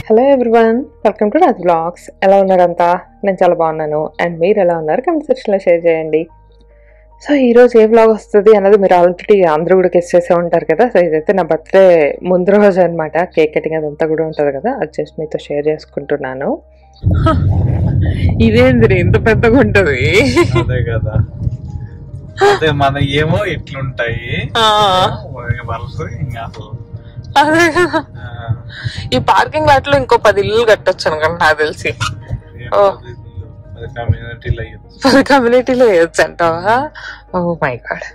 Hello everyone welcome to Raj vlogs ఎలా ఉన్నారంతా నేను చాలా బాగున్నాను అండ్ మీరు ఎలా ఉన్నారు కమెంట్ సెక్షన్లో షేర్ చేయండి సో ఈరోజు ఏ బ్లాగ్ వస్తుంది అన్నది మీరు ఆల్రెడీ అందరూ కూడా గెస్ట్ చేసే ఉంటారు కదా సో ఇదైతే నా బర్త్డే ముందు రోజు అనమాట కేక్ కటింగ్ అదంతా కూడా ఉంటుంది కదా అది జస్ట్ మీతో షేర్ చేసుకుంటున్నాను ఇదేంది ఇంత పెద్దగా ఉంటుంది అదే కదా అదే మన ఏమో ఇట్లుంటాయి వరుస ఇంకా అసలు అదే కదా ఆ, ఈ పార్కింగ్ లాట్ లో ఇంకో పది ఇల్లు కట్టొచ్చు అనుకోండి నాకు తెలిసి ఏం ఓ. అది ఇల్లు, అది కమ్యూనిటీలో అయ్యొచ్చు పది కమ్యూనిటీలో వేయచ్చు అంటావా ఓ మై గాడ్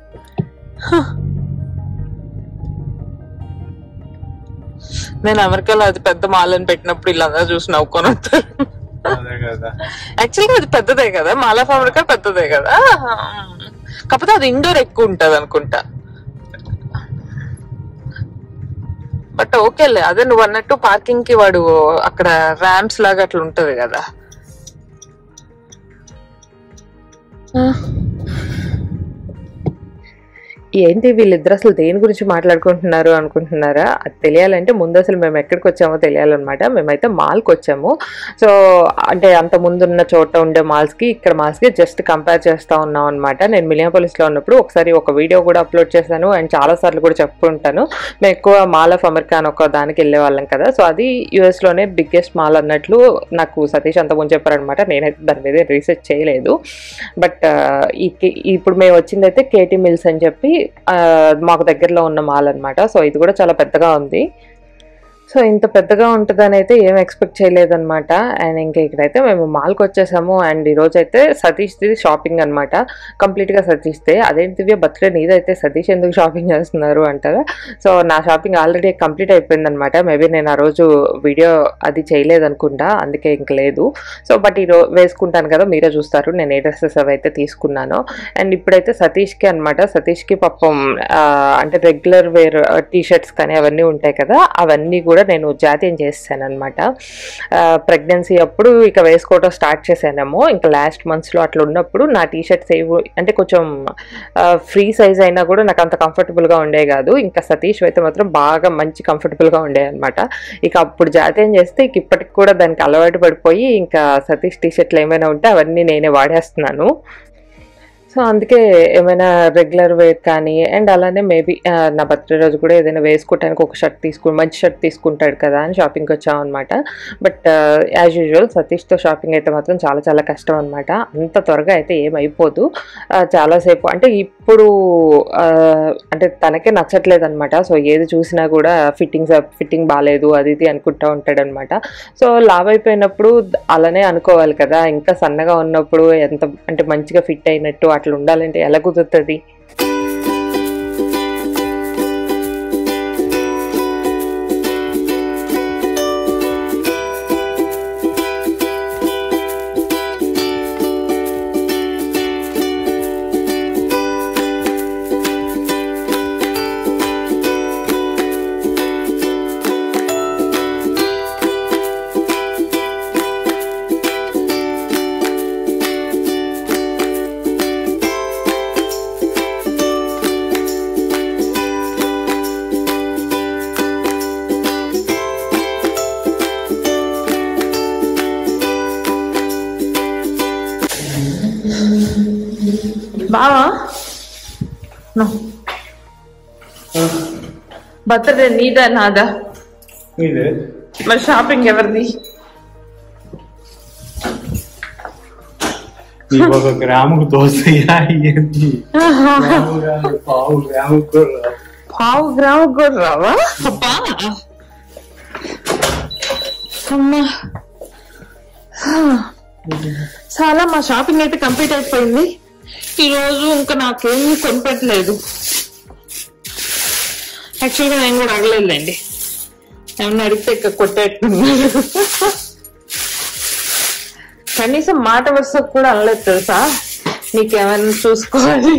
నేను అమెరికాలో అది పెద్ద మాల్ అని పెట్టినప్పుడు వీళ్ళందరూ చూసి నవ్వుకొని వస్తారు అదే కదా యాక్చువల్గా అది పెద్దదే కదా మాల్ ఆఫ్ అమెరికా పెద్దదే కదా కాకపోతే అది ఇండోర్ ఎక్కువ ఉంటది అనుకుంటా బట్ ఓకేలే అదే నువ్వు అన్నట్టు పార్కింగ్ కి వాడు అక్కడ ర్యాంప్స్ లాగా అట్లా ఉంటది కదా ఏంటి వీళ్ళిద్దరు అసలు దేని గురించి మాట్లాడుకుంటున్నారు అనుకుంటున్నారా అది తెలియాలంటే ముందు అసలు మేము ఎక్కడికి వచ్చామో తెలియాలన్నమాట మేమైతే మాల్కి వచ్చాము సో అంటే అంత ముందున్న చోట ఉండే మాల్స్కి ఇక్కడ మాల్స్కి జస్ట్ కంపేర్ చేస్తూ ఉన్నాం అనమాట నేను మిలియాపోలిస్లో ఉన్నప్పుడు ఒకసారి ఒక వీడియో కూడా అప్లోడ్ చేశాను అండ్ చాలా సార్లు కూడా చెప్పుకుంటాను మేము ఎక్కువ మాల్ ఆఫ్ అమెరికా అని ఒక దానికి వెళ్ళే వాళ్ళం కదా సో అది యూఎస్లోనే బిగ్గెస్ట్ మాల్ అన్నట్లు నాకు సతీష్ అంత ముందు చెప్పారనమాట నేనైతే దాని మీద రీసెర్చ్ చేయలేదు బట్ ఈ కే- ఇప్పుడు మేము వచ్చింది అయితే కేటీ మిల్స్ అని చెప్పి ఆ, మాకు దగ్గరలో ఉన్న మాల్ అన్నమాట సో ఇది కూడా చాలా పెద్దగా ఉంది సో ఇంత పెద్దగా ఉంటుందని అయితే ఏం ఎక్స్పెక్ట్ చేయలేదన్నమాట అండ్ ఇంకా ఇక్కడైతే మేము మాల్కి వచ్చేసాము అండ్ ఈరోజు అయితే సతీష్ది షాపింగ్ అనమాట కంప్లీట్గా సతీష్దే అదేంటి దివ్య బర్త్డే నీదైతే సతీష్ ఎందుకు షాపింగ్ చేస్తున్నారు అంటారా సో నా షాపింగ్ ఆల్రెడీ కంప్లీట్ అయిపోయిందనమాట మేబీ నేను ఆ రోజు వీడియో అది చేయలేదనుకుంటా అందుకే ఇంక లేదు సో బట్ ఈ రో వేసుకుంటాను కదా మీరే చూస్తారు నేను ఏ డ్రెస్సెస్ అవి అయితే తీసుకున్నాను అండ్ ఇప్పుడైతే సతీష్కి అనమాట సతీష్కి పాపం ఆ, అంటే రెగ్యులర్ వేర్ టీ షర్ట్స్ కానీ అవన్నీ ఉంటాయి కదా అవన్నీ కూడా నేను జాతీయం చేస్తాను అనమాట ప్రెగ్నెన్సీ అప్పుడు ఇక వేసుకోవడం స్టార్ట్ చేశానేమో ఇంకా లాస్ట్ మంత్స్లో అట్లా ఉన్నప్పుడు నా టీ షర్ట్స్ ఏవి అంటే కొంచెం ఫ్రీ సైజ్ అయినా కూడా నాకు అంత కంఫర్టబుల్గా ఉండే కాదు ఇంకా సతీష్ అయితే మాత్రం బాగా మంచి కంఫర్టబుల్గా ఉండే అనమాట ఇక అప్పుడు జాతీయం చేస్తే ఇక ఇప్పటికి కూడా దానికి అలవాటు పడిపోయి ఇంకా సతీష్ టీ షర్ట్లు ఏమైనా ఉంటే అవన్నీ నేనే వాడేస్తున్నాను సో అందుకే ఏమైనా రెగ్యులర్ వేర్ కానీ అండ్ అలానే మేబీ నా బర్త్డే రోజు కూడా ఏదైనా వేసుకోవడానికి ఒక షర్ట్ తీసుకు మంచి షర్ట్ తీసుకుంటాడు కదా అని షాపింగ్కి వచ్చామన్నమాట బట్ యాజ్ యూజువల్ సతీష్తో షాపింగ్ అయితే మాత్రం చాలా చాలా కష్టం అనమాట అంత త్వరగా అయితే ఏమైపోదు ఆ, చాలాసేపు అంటే ఇప్పుడు ఆ, అంటే తనకే నచ్చట్లేదు అనమాట సో ఏది చూసినా కూడా ఫిట్టింగ్స్ ఫిట్టింగ్ బాగాలేదు అది ఇది అనుకుంటా ఉంటాడనమాట సో లావ్ అయిపోయినప్పుడు అలానే అనుకోవాలి కదా ఇంకా సన్నగా ఉన్నప్పుడు ఎంత అంటే మంచిగా ఫిట్ అయినట్టు అట్లా ఉండాలంటే ఎలా కుదురుతుంది బావా బర్త్డే నీదా నాదా ఇదే మరి షాపింగ్ ఎవరిది నీకు ఒక గ్రాముకు దోసయ్యా ఏంటి గ్రాము కాదు, పావు గ్రాముకు కూడా రాదు. పావు గ్రాము కూడా రావా అబ్బా అమ్మా చాలా మా షాపింగ్ అయితే కంప్లీట్ అయిపోయింది ఈ రోజు ఇంకా నాకేమీ కొనిపెట్టలేదు యాక్చువల్గా నేను కూడా అడగలేదులేండి ఏమన్నా అడిగితే ఇక్కడ కొట్టేట్టున్నాడు కనీసం మాట వరుసకు కూడా అనలేదు తెలుసా నీకేమైనా చూసుకోవాలి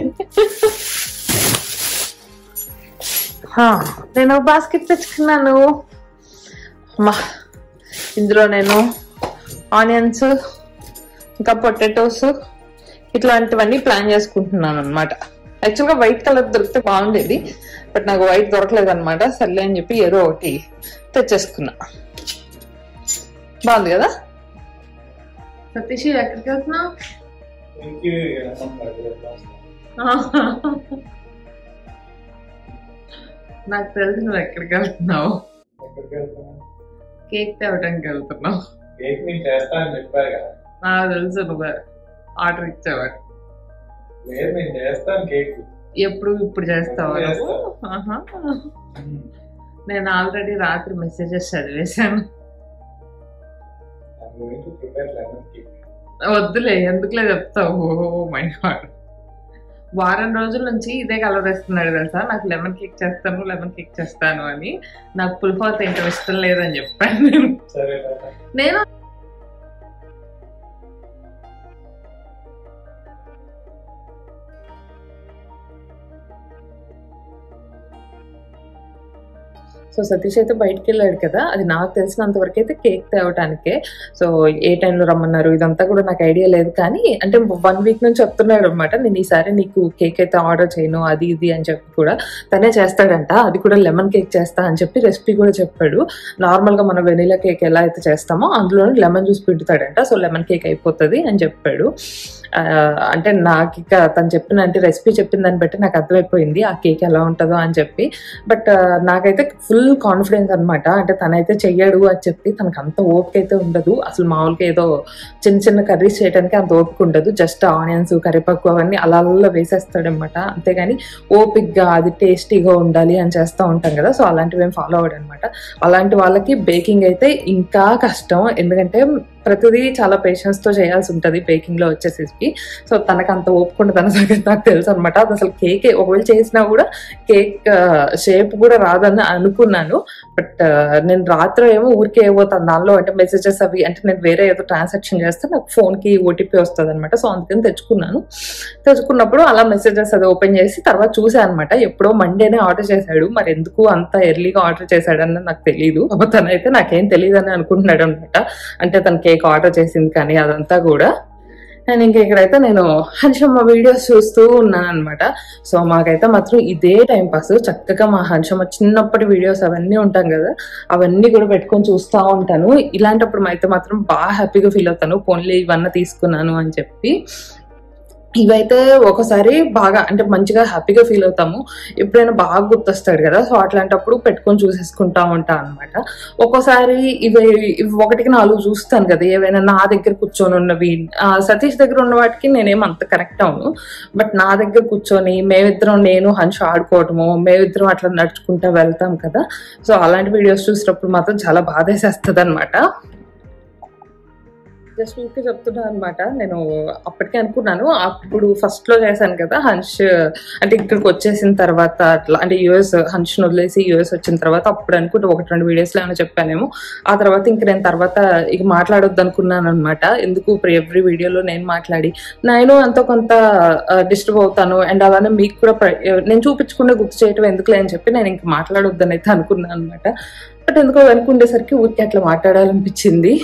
హా, నేను బాస్కెట్ తెచ్చుకున్నాను అమ్మా ఇందులో నేను ఆనియన్స్ ఇంకా పొటాటోస్ ఇట్లాంటివన్నీ ప్లాన్ చేసుకుంటున్నాను అనమాట యాక్చువల్గా వైట్ కలర్ దొరికితే బాగుండేది బట్ నాకు వైట్ దొరకలేదు అనమాట సర్లే అని చెప్పి ఏదో ఒకటి తెచ్చేసుకున్నా బాగుంది కదా సతీష్ ఎక్కడికి వెళ్తున్నావు ఇంటికి రమ్మంటారు. నాకు తెలుసు నువ్వు ఎక్కడికి వెళ్తున్నావు ఎక్కడికి వెళ్తున్నా? కేక్ తేవడానికి వెళ్తున్నావు కేక్ నేను చేస్తా అని చెప్పారు కదా నాకు తెలుసు నువ్వు ఆర్డర్ ఇచ్చావని లేదు నేను చేస్తాను కేక్ ఎప్పుడు ఇప్పుడు చేస్తావా ఎప్పుడు నువ్వు? ఆహా. నేను ఆల్రెడీ రాత్రి మెసేజెస్ చదివేశాను I'm going to prepare lemon cake. వద్దులే ఎందుకులే చెప్తావు ఓ మై గాడ్ వారం రోజుల నుంచి ఇదే కలర్ వేస్తున్నాడు తెలుసా నాకు లెమన్ కేక్ చేస్తాను లెమన్ కేక్ చేస్తాను అని నాకు పులిఫా తింటాం ఇష్టం లేదని చెప్పాను నేను సరే కదా నేను సో సతీష్ అయితే బయటికి వెళ్ళాడు కదా అది నాకు తెలిసినంత వరకు అయితే కేక్ తేవటానికే సో ఏ టైంలో రమ్మన్నారు ఇదంతా కూడా నాకు ఐడియా లేదు కానీ అంటే వన్ వీక్ నుంచి చెప్తున్నాడు అనమాట నేను ఈసారి నీకు కేక్ అయితే ఆర్డర్ చేయను అది ఇది అని చెప్పి కూడా తనే చేస్తాడంట అది కూడా లెమన్ కేక్ చేస్తా అని చెప్పి రెసిపీ కూడా చెప్పాడు నార్మల్గా మన వెనీలా కేక్ ఎలా అయితే చేస్తామో అందులోనే లెమన్ జ్యూస్ పిండుతాడంట సో లెమన్ కేక్ అయిపోతుంది అని చెప్పాడు ఆ, అంటే నాకు ఇక తను చెప్పిన అంటే రెసిపీ చెప్పిన దాన్ని బట్టి నాకు అర్థమైపోయింది ఆ కేక్ ఎలా ఉంటుందో అని చెప్పి బట్ నాకైతే ఫుల్ కాన్ఫిడెన్స్ అనమాట అంటే తనైతే చెయ్యడు అని చెప్పి తనకు అంత ఓపిక అయితే ఉండదు అసలు మామూలుగా ఏదో చిన్న చిన్న కర్రీస్ చేయడానికి అంత ఓపిక ఉండదు జస్ట్ ఆనియన్స్ కరివేపాకు అవన్నీ అలా అలా వేసేస్తాడనమాట అంతేగాని ఓపిక్గా అది టేస్టీగా ఉండాలి అని చేస్తూ ఉంటాం కదా సో అలాంటివి ఏం ఫాలో అవ్వడు అనమాట అలాంటి వాళ్ళకి బేకింగ్ అయితే ఇంకా కష్టం ఎందుకంటే ప్రతిదీ చాలా పేషెన్స్ తో చేయాల్సి ఉంటుంది బేకింగ్ లో వచ్చేసేసి సో తనకు అంత ఓపుకుంటుంది అన్న సంగతి నాకు తెలుసు అనమాట అది అసలు కేక్ ఒకవేళ చేసినా కూడా కేక్ షేప్ కూడా రాదని అనుకున్నాను బట్ నేను రాత్రి ఏమో ఊరికే అయిపోతాను దానిలో అంటే మెసేజెస్ అవి అంటే నేను వేరే ఏదో ట్రాన్సాక్షన్ చేస్తే నాకు phone కి ఓటీపీ వస్తుంది అనమాట సో అందుకని తెచ్చుకున్నాను తెచ్చుకున్నప్పుడు అలా మెసేజెస్ అది ఓపెన్ చేసి తర్వాత చూసాను అనమాట ఎప్పుడో మండేనే ఆర్డర్ చేశాడు మరి ఎందుకు అంత ఎర్లీగా ఆర్డర్ చేశాడని నాకు తెలియదు తనైతే నాకేం తెలియదు అని అనుకుంటున్నాడు అనమాట అంటే తన కేక్ ఆర్డర్ చేసింది కానీ అదంతా కూడా అండ్ ఇంక ఇక్కడైతే నేను హన్షమ్మ వీడియోస్ చూస్తూ ఉన్నాను అనమాట సో మాకైతే మాత్రం ఇదే టైం పాస్ చక్కగా మా హన్షమ్మ చిన్నప్పటి వీడియోస్ అవన్నీ ఉంటాం కదా అవన్నీ కూడా పెట్టుకొని చూస్తూ ఉంటాను ఇలాంటప్పుడు అయితే మాత్రం బాగా హ్యాపీగా ఫీల్ అవుతాను పోన్లీ ఇవన్నీ తీసుకున్నాను అని చెప్పి ఇవైతే ఒకసారి బాగా అంటే మంచిగా హ్యాపీగా ఫీల్ అవుతాము ఎప్పుడైనా బాగా గుర్తొస్తాడు కదా సో అట్లాంటప్పుడు పెట్టుకొని చూసేసుకుంటా ఉంటా అనమాట ఒక్కోసారి ఇవి ఇవి ఒకటికి నాలుగు చూస్తాను కదా ఏవైనా నా దగ్గర కూర్చొని ఉన్నవి ఆ, సతీష్ దగ్గర ఉన్న వాటికి నేనేం అంత కరెక్ట్ అవును బట్ నా దగ్గర కూర్చొని మేమిద్దరం నేను హన్ష ఆడుకోవటము మేమిద్దరం అట్లా నడుచుకుంటా వెళ్తాం కదా సో అలాంటి వీడియోస్ చూసినప్పుడు మాత్రం చాలా బాధేసేస్తుంది అనమాట జస్ట్ ఊరికే చెప్తున్నా అనమాట నేను అప్పటికే అనుకున్నాను అప్పుడు ఫస్ట్ లో చేశాను కదా హన్ష్ అంటే ఇక్కడికి వచ్చేసిన తర్వాత అట్లా అంటే యుఎస్ హన్ష్ వదిలేసి యుఎస్ వచ్చిన తర్వాత అప్పుడు అనుకుంటే ఒకటి రెండు వీడియోస్ లో ఏమైనా చెప్పానేమో ఆ తర్వాత ఇంక నేను తర్వాత ఇక మాట్లాడొద్దు అనుకున్నాను అనమాట ఎందుకు ఇప్పుడు ఎవ్రీ వీడియోలో నేను మాట్లాడి నేను అంత కొంత డిస్టర్బ్ అవుతాను అండ్ అలానే మీకు కూడా ప్ర- నేను చూపించకుండా గుర్తు చేయటం ఎందుకులే అని చెప్పి నేను ఇంక మాట్లాడొద్దని అయితే అనుకున్నాను అనమాట బట్ ఎందుకో అనుకుండేసరికి ఊరికి అట్లా మాట్లాడాలనిపించింది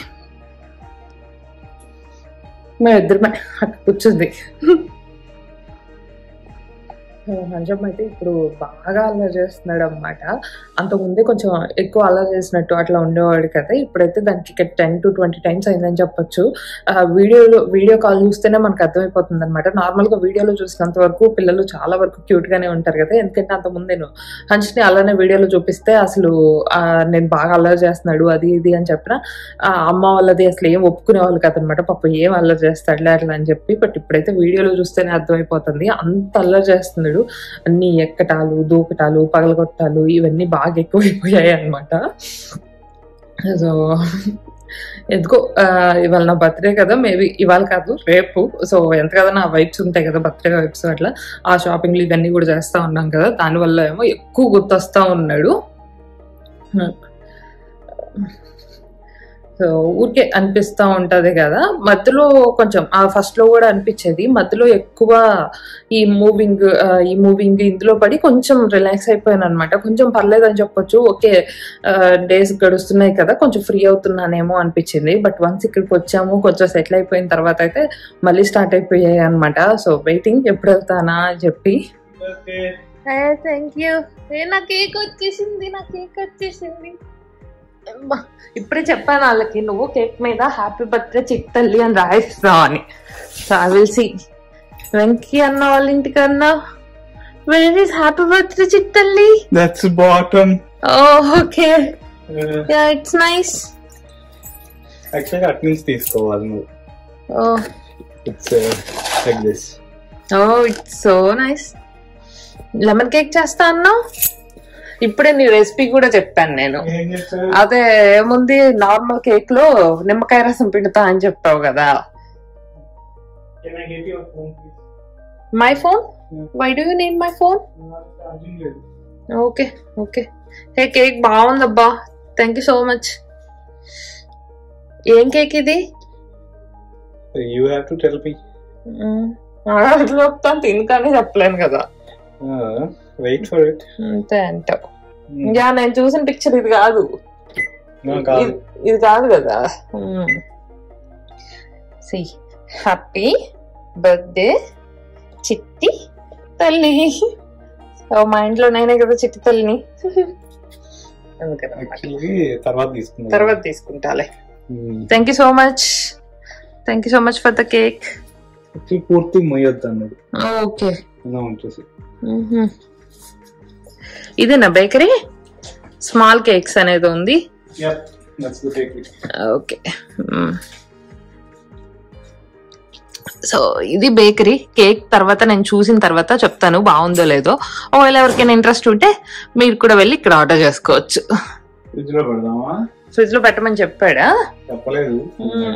మా ఇద్దరమే అక్కడ కూర్చుంది హంజమ్ అయితే ఇప్పుడు బాగా అల్లరి చేస్తున్నాడు అనమాట అంతకుముందే కొంచెం ఎక్కువ అల్లరి చేసినట్టు అట్లా ఉండేవాడు కదా ఇప్పుడైతే దానికి ఇక టెన్ టు ట్వంటీ టైమ్స్ అయిందని చెప్పొచ్చు ఆ, వీడియోలో వీడియో కాల్ చూస్తేనే మనకు అర్థమైపోతుంది అనమాట నార్మల్గా వీడియోలో చూసినంత వరకు పిల్లలు చాలా వరకు క్యూట్ గానే ఉంటారు కదా ఎందుకంటే అంతకుముందు నేను హంచ్ని అలానే వీడియోలో చూపిస్తే అసలు ఆ, నేను బాగా అల్లరి చేస్తున్నాడు అది ఇది అని చెప్పిన ఆ అమ్మ వాళ్ళది అసలు ఏం ఒప్పుకునే వాళ్ళు కదనమాట పాప ఏం అల్లరి చేస్తాడులే అట్లా అని చెప్పి బట్ ఇప్పుడైతే వీడియోలో చూస్తేనే అర్థమైపోతుంది అంత అల్లరి చేస్తున్నాడు అన్ని ఎక్కటాలు దూకటాలు పగలగొట్టాలు ఇవన్నీ బాగా ఎక్కువైపోయాయి అనమాట సో ఎందుకో ఆ, ఇవాళ నా బర్త్డే కదా మేబీ ఇవాళ కాదు రేపు సో ఎంత కదా నా వైబ్స్ ఉంటాయి కదా బర్త్డే వైబ్స్ అట్లా ఆ షాపింగ్లు ఇవన్నీ కూడా చేస్తా ఉన్నాం కదా దానివల్ల ఏమో ఎక్కువ గుర్తొస్తా ఉన్నాడు సో ఊరికే అనిపిస్తూ ఉంటది కదా మధ్యలో కొంచెం ఆ ఫస్ట్ లో కూడా అనిపించేది మధ్యలో ఎక్కువ ఈ మూవింగ్ ఈ మూవింగ్ ఇందులో పడి కొంచెం రిలాక్స్ అయిపోయాను అనమాట కొంచెం పర్లేదు అని చెప్పొచ్చు ఓకే డేస్ గడుస్తున్నాయి కదా కొంచెం ఫ్రీ అవుతున్నానేమో అనిపించింది బట్ వన్స్ ఇక్కడికి వచ్చాము కొంచెం సెటిల్ అయిపోయిన తర్వాత అయితే మళ్ళీ స్టార్ట్ అయిపోయాయి అనమాట సో వెయిటింగ్ ఎప్పుడు వెళ్తానా అని చెప్పి ఓకే థ్యాంక్ యూ నా కేక్ వచ్చేసింది నా కేక్ వచ్చేసింది అమ్మా, ఇప్పుడే చెప్పాను వాళ్ళకి నువ్వు కేక్ మీద హ్యాపీ బర్త్డే చిక్ తల్లి అని రాయిస్తున్నావు అని so I will see Venky అన్న వాళ్ళ ఇంటికి అన్నా where is happy birthday chick తల్లి that's bottom okay ya it's nice యాక్చువల్గా అటు నుంచి తీసుకోవాలి నువ్వు oh it's like this oh it's so nice lemon cake చేస్తా అన్నావు ఇప్పుడే నీ రెసిపీ కూడా చెప్పాను నేను ఏం చేస్తారు అదే ఏముంది నార్మల్ కేక్ లో నిమ్మకాయ రసం పిండుతా అని చెప్పావు కదా Can I get your phone, please? My phone Hmm. Why do you need my phone నాకు charging లేదు. ఓకే ఓకే హే కేక్ బాగుందబ్బా థ్యాంక్ యూ సో మచ్ ఏం కేక్ ఇది You have to tell me. అట్లా చెప్తాను తినకానే చెప్పలేను కదా Uh, wait for it. అంతే అంటావు Hmm. యా నేను చూసిన పిక్చర్ ఇది కాదు No, కాదు. ఇది- ఇది కాదు కదా సి హ్యాపీ బర్త్డే చిట్టి తల్లి ఓ మా ఇంట్లో నేనే కదా చిట్టి తల్లిని అందుకనమాట. Actually, తర్వాత తీసుకుందాం. తర్వాత తీసుకుంటాలే Hmm. Thank you so much thank you so much for the cake Actually, పూర్తి మొయ్యొద్దు అన్నాడు ఓకే అలా ఉంటుంది ఇదేనా బేకరీ స్మాల్ కేక్స్ అనేది ఉంది Yep, that's the take. Okay so ఇది బేకరీ కేక్ తర్వాత నేను చూసిన తర్వాత చెప్తాను బాగుందో లేదో ఒకవేళ ఎవరికైనా ఇంట్రెస్ట్ ఉంటే మీరు కూడా వెళ్ళి ఇక్కడ ఆర్డర్ చేసుకోవచ్చు ఫ్రిడ్జ్ లో పెడదామా ఫ్రిడ్జ్ లో పెట్టమని చెప్పాడా చెప్పలేదు Hmm.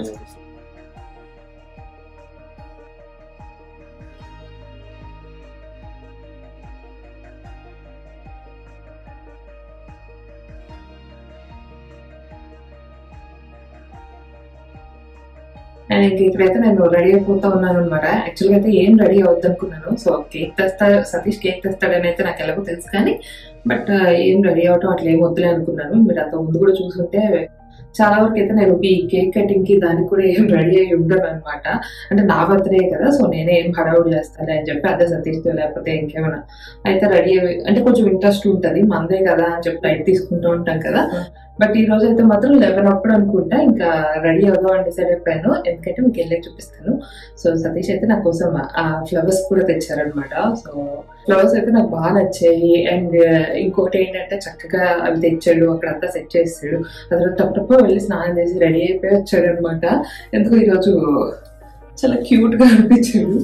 అండ్ ఇంక ఇక్కడైతే నేను రెడీ అయిపోతా ఉన్నాను అనమాట యాక్చువల్గా అయితే ఏం రెడీ అవుద్ది అనుకున్నాను సో కేక్ తెస్తా సతీష్ కేక్ తెస్తాడని అయితే నాకు ఎలాగో తెలుసు కానీ బట్ ఏం రెడీ అవటం అట్లా ఏం వద్దులే అనుకున్నాను మీరు అంత ముందు కూడా చూసుంటే చాలా వరకు అయితే నేను ఈ కేక్ కటింగ్ కి దానికి కూడా ఏం రెడీ అయ్యి ఉండను అనమాట అంటే నా బర్త్డే కదా సో నేనే ఏం హడావుడు చేస్తాను అని చెప్పి అదే సతీష్ లేకపోతే ఇంకేమైనా అయితే రెడీ అయ్యి అంటే కొంచెం ఇంట్రెస్ట్ ఉంటుంది మందే కదా అని చెప్పి లైట్ తీసుకుంటూ ఉంటాం కదా బట్ ఈ రోజు అయితే మాత్రం లెవెన్ అప్పుడు అనుకుంటా ఇంకా రెడీ అవుదాం అని డిసైడ్ అయిపోయాను ఎందుకంటే మీకు వెళ్ళి చూపిస్తాను సో సతీష్ అయితే నా కోసం ఆ ఫ్లవర్స్ కూడా తెచ్చారనమాట సో ఫ్లవర్స్ అయితే నాకు బాగా నచ్చాయి అండ్ ఇంకోటి ఏంటంటే చక్కగా అవి తెచ్చాడు అక్కడంతా సెట్ చేసాడు అసలు టప్ వెళ్ళి స్నానం చేసి రెడీ అయిపోయి వచ్చాడు అనమాట ఎందుకు ఈరోజు చాలా క్యూట్ గా అనిపించాడు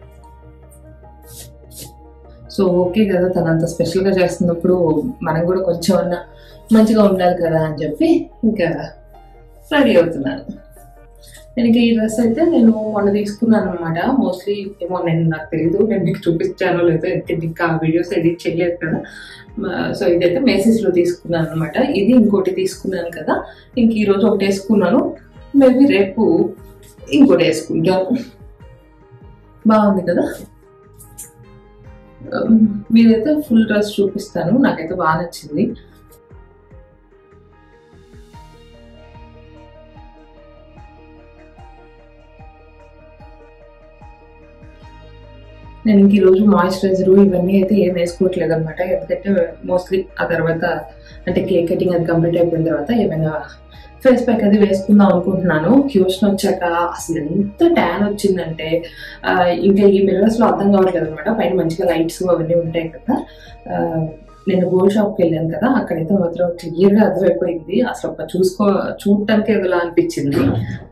సో ఓకే కదా తను అంత స్పెషల్ గా చేస్తున్నప్పుడు మనం కూడా కొంచెం అన్నా మంచిగా ఉండాలి కదా అని చెప్పి ఇంకా రెడీ అవుతున్నాను నేను ఇంకా ఈ డ్రెస్ అయితే నేను మొన్న తీసుకున్నాను అనమాట మోస్ట్లీ ఏమో నేను నాకు తెలియదు నేను మీకు చూపించానో లేదో ఎందుకంటే ఇంకా ఆ వీడియోస్ ఎడిట్ చేయలేదు కదా సో ఇదైతే మేసెస్ లో తీసుకున్నాను అనమాట ఇది ఇంకోటి తీసుకున్నాను కదా ఇంక ఈ రోజు ఒకటి వేసుకున్నాను మేబీ రేపు ఇంకోటి వేసుకుంటాను బాగుంది కదా మీరైతే ఫుల్ డ్రెస్ చూపిస్తాను నాకైతే బాగా నచ్చింది నేను ఇంక ఈరోజు మాయిశ్చరైజర్ ఇవన్నీ అయితే ఏం వేసుకోవట్లేదు అనమాట ఎందుకంటే మోస్ట్లీ ఆ తర్వాత అంటే కేక్ కటింగ్ అది కంప్లీట్ అయిపోయిన తర్వాత ఏమైనా ఫేస్ ప్యాక్ అది వేసుకుందాం అనుకుంటున్నాను హ్యూషన్ వచ్చాక అసలు ఎంత ట్యాన్ వచ్చిందంటే ఆ, ఇంకా ఈ మిర్రర్స్ లో అర్థం కావట్లేదు అనమాట పైన మంచిగా లైట్స్ అవన్నీ ఉంటాయి కదా ఆ, నేను గోల్డ్ షాప్కి వెళ్ళాను కదా అక్కడైతే మాత్రం క్లియర్ గా అర్థమైపోయింది అసలు ఒక చూసుకో చూడటానికి ఏదోలా అనిపించింది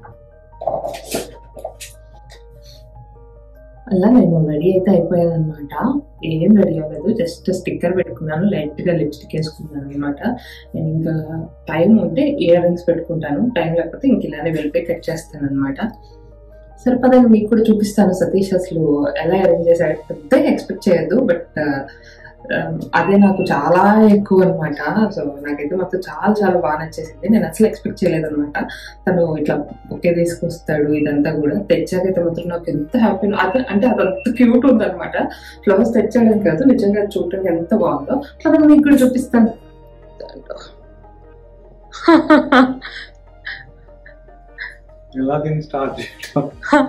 అలా నేను రెడీ అయితే అయిపోయాను అనమాట ఏం రెడీ అవ్వలేదు జస్ట్ స్టిక్కర్ పెట్టుకున్నాను లైట్ గా లిప్స్టిక్ వేసుకున్నాను అనమాట నేను ఇంకా టైం ఉంటే ఇయర్ రింగ్స్ పెట్టుకుంటాను టైం లేకపోతే ఇంక ఇలానే వెళ్ళిపోయి కట్ చేస్తాను అనమాట సరిపదండి మీకు కూడా చూపిస్తాను సతీష్ అసలు ఎలా అరేంజ్ చేశాడు పెద్దగా ఎక్స్పెక్ట్ చేయొద్దు బట్ అదే నాకు చాలా ఎక్కువ అనమాట సో నాకైతే మొత్తం చాలా చాలా బాగా నచ్చేసింది నేను అసలు ఎక్స్పెక్ట్ చేయలేదు అనమాట తను ఇట్లా ఒకే తీసుకొస్తాడు ఇదంతా కూడా తెచ్చాకైతే మాత్రం నాకు ఎంత హ్యాపీ అదే అంటే అదంత క్యూట్ ఉందన్నమాట ఫ్లవర్స్ తెచ్చాడని కాదు నిజంగా అది చూడటానికి ఎంత బాగుందో అట్లా నేను మీకు కూడా చూపిస్తాను ఎలా దీన్ని స్టార్ట్ చేయడం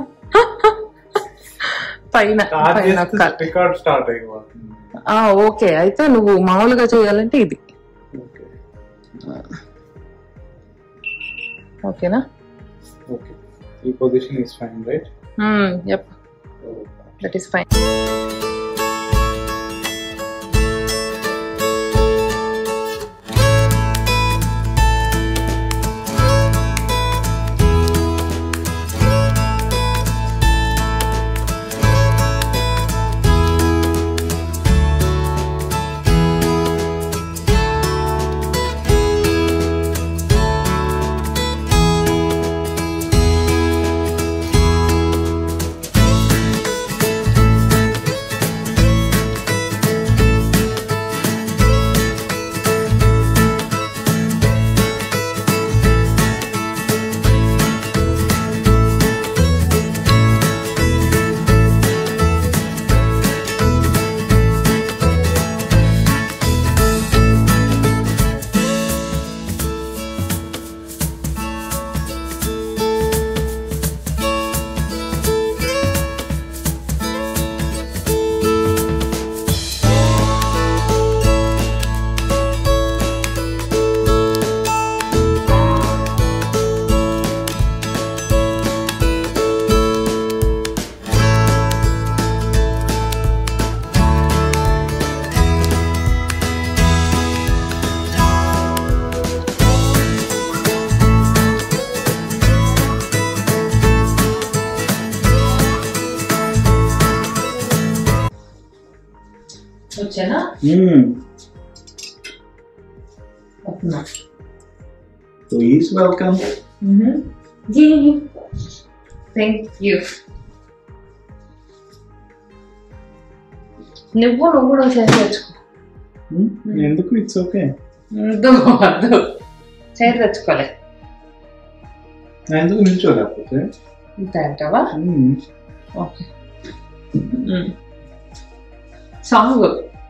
పైన స్టార్ట్ పైన చేస్తే ఒక్క- రికార్డ్ స్టార్ట్ అయిపోతుంది ఆ, ఓకే అయితే నువ్వు మామూలుగా చేయాలంటే ఇది Okay. ఓకేనా ఓకే ఈ position is fine right yup that is fine వచ్చానా వస్తున్నా ప్లీజ్ వెల్కమ్ థ్యాంక్ యూ నువ్వు నువ్వు కూడా చేసి తెచ్చుకో ఎందుకు ఇట్స్ ఓకే వద్దు వద్దు చేసి తెచ్చుకోలే ఎందుకు నిల్చోలేకపోతే ఇంతే అంటావా okay song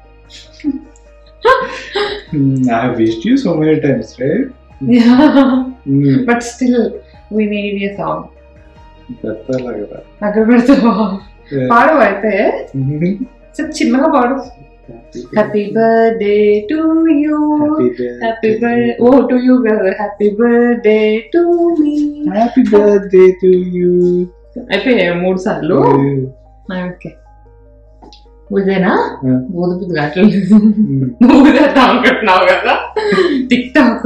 I wished you so many times right but still we need a song పెట్టాలా కదా అక్కడ పెడతావా పాడు అయితే ಸ್ವಲ್ಪ చిన్నగా పాడు happy birthday to you happy birthday oh to you కదా happy birthday to me happy birthday to you అయిపోయాయి మూడు సార్లు ఓకే ఇదేనా బూదు బుద్ధి కావట్లేదు నువ్వు చేద్దాం అనుకుంటున్నావు కదా tik tok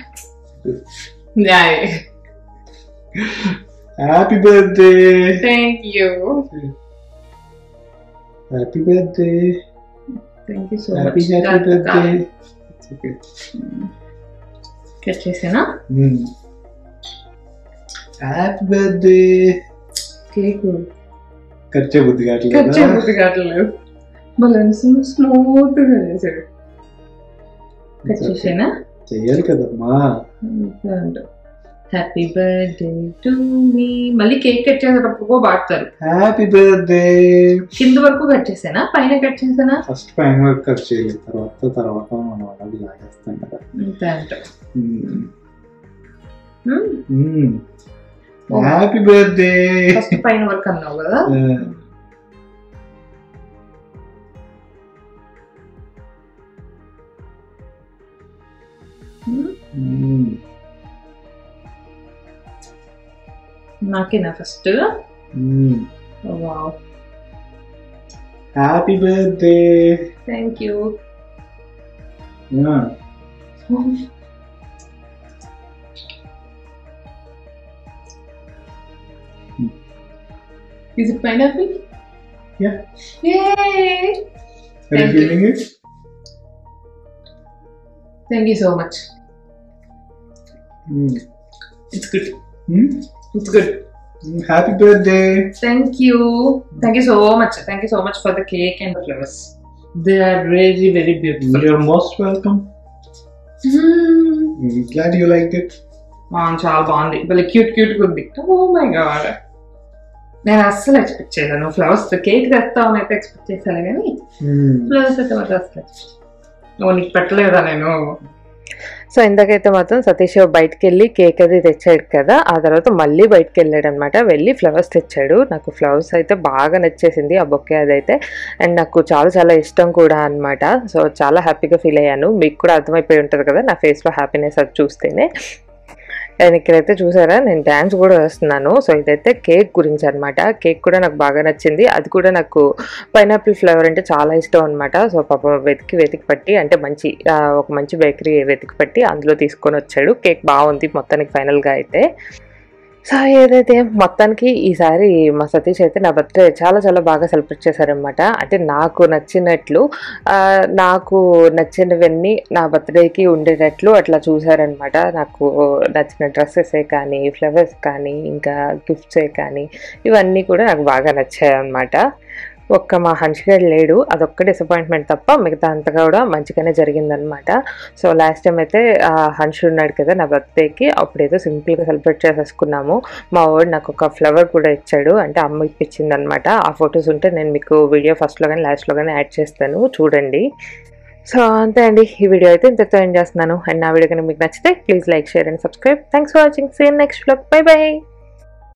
happy birthday thank you happy birthday thank you so happy much happy birthday okay cut చేసానా హ్యాపీ బర్త్డే కేక్ ఖర్చే బుద్ధి కట్ కావట్లేదా చేయబుద్ధి కావట్లేదు భలే స్మూత్ గా చేశాడు కట్ చేసేనా చెయ్యాలి కదమ్మా హ్యాపీ బర్త్డే టు మీ మళ్ళీ కేక్ కట్ చేసేటప్పుడు పాడతారు హ్యాపీ బర్త్డే కింద వరకు కట్ చేసానా పైన కట్ చేసానా ఫస్ట్ పైన వరకు కట్ చేయాలి తర్వాత తర్వాత మనం అలాగే లాగేస్తాం కదా అంతే అంట హ్యాపీ బర్త్డే ఫస్ట్ పైన వరకు అన్నావు కదా Hmm. నాకేనా first wow happy birthday thank you Is it pineapple? Yeah. Yay! Are you Thank you. feeling it? Thank you so much. Mm. It's good. Hmm? It's good. Mm, Happy birthday. Thank you. Thank you so much. Thank you so much for the cake and the flowers. They are really very beautiful. You're most welcome. Hmm. Mm, Glad you liked it. బాగుంది చాలా బాగుంది భలే cute క్యూట్గా ఉంది oh my God నేను అస్సలు expect చేయలేను flowers cake తెస్తామని అయితే ఎక్స్పెక్ట్ చేశాను కానీ Mm. ఫ్లవర్స్ అయితే మాత్రం అసలు నువ్వు నీకు పెట్టలేదా నేను సో ఇందాకైతే మాత్రం సతీష్ బయటకు వెళ్ళి కేక్ అది తెచ్చాడు కదా ఆ తర్వాత మళ్ళీ బయటకు వెళ్ళాడు అనమాట వెళ్ళి ఫ్లవర్స్ తెచ్చాడు నాకు ఫ్లవర్స్ అయితే బాగా నచ్చేసింది ఆ బొకే అదైతే అండ్ నాకు చాలా చాలా ఇష్టం కూడా అన్నమాట సో చాలా హ్యాపీగా ఫీల్ అయ్యాను మీకు కూడా అర్థమైపోయి ఉంటుంది కదా నా ఫేస్లో హ్యాపీనెస్ అది చూస్తేనే అండ్ ఇక్కడైతే చూసారా నేను డ్యాన్స్ కూడా వేస్తున్నాను సో ఇదైతే కేక్ గురించి అనమాట కేక్ కూడా నాకు బాగా నచ్చింది అది కూడా నాకు పైనాపిల్ ఫ్లేవర్ అంటే చాలా ఇష్టం అనమాట సో పాప వెతికి వెతికి పట్టి అంటే మంచి ఆ, ఒక మంచి బేకరీ వెతికి పట్టి అందులో తీసుకొని వచ్చాడు కేక్ బాగుంది మొత్తానికి ఫైనల్గా అయితే సో ఏదైతే మొత్తానికి ఈసారి మా సతీష్ అయితే నా బర్త్డే చాలా చాలా బాగా సెలబ్రేట్ చేశారనమాట అంటే నాకు నచ్చినట్లు ఆ, నాకు నచ్చినవన్నీ నా బర్త్డేకి ఉండేటట్లు అట్లా చూసారనమాట నాకు నచ్చిన డ్రెస్సెసే కానీ ఫ్లవర్స్ కానీ ఇంకా గిఫ్ట్సే కానీ ఇవన్నీ కూడా నాకు బాగా నచ్చాయి అనమాట ఒక్క మా హన్ష్ గారు లేడు అదొక్క డిసప్పాయింట్మెంట్ తప్ప మిగతా అంతా కూడా మంచిగానే జరిగిందనమాట సో లాస్ట్ టైం అయితే ఆ హన్ష్ ఉన్నాడు కదా నా బర్త్డేకి అప్పుడైతే సింపుల్గా సెలబ్రేట్ చేసేసుకున్నాము మా వాడు నాకు ఒక ఫ్లవర్ కూడా ఇచ్చాడు అంటే అమ్మ ఇప్పించింది అనమాట ఆ ఫొటోస్ ఉంటే నేను మీకు వీడియో ఫస్ట్లో కానీ లాస్ట్లో కానీ యాడ్ చేస్తాను చూడండి సో అంతే అండి ఈ వీడియో అయితే ఇంతతో ఏం చేస్తున్నాను అండ్ నా వీడియో కానీ మీకు నచ్చితే please like share and subscribe thanks for watching see in next vlog bye by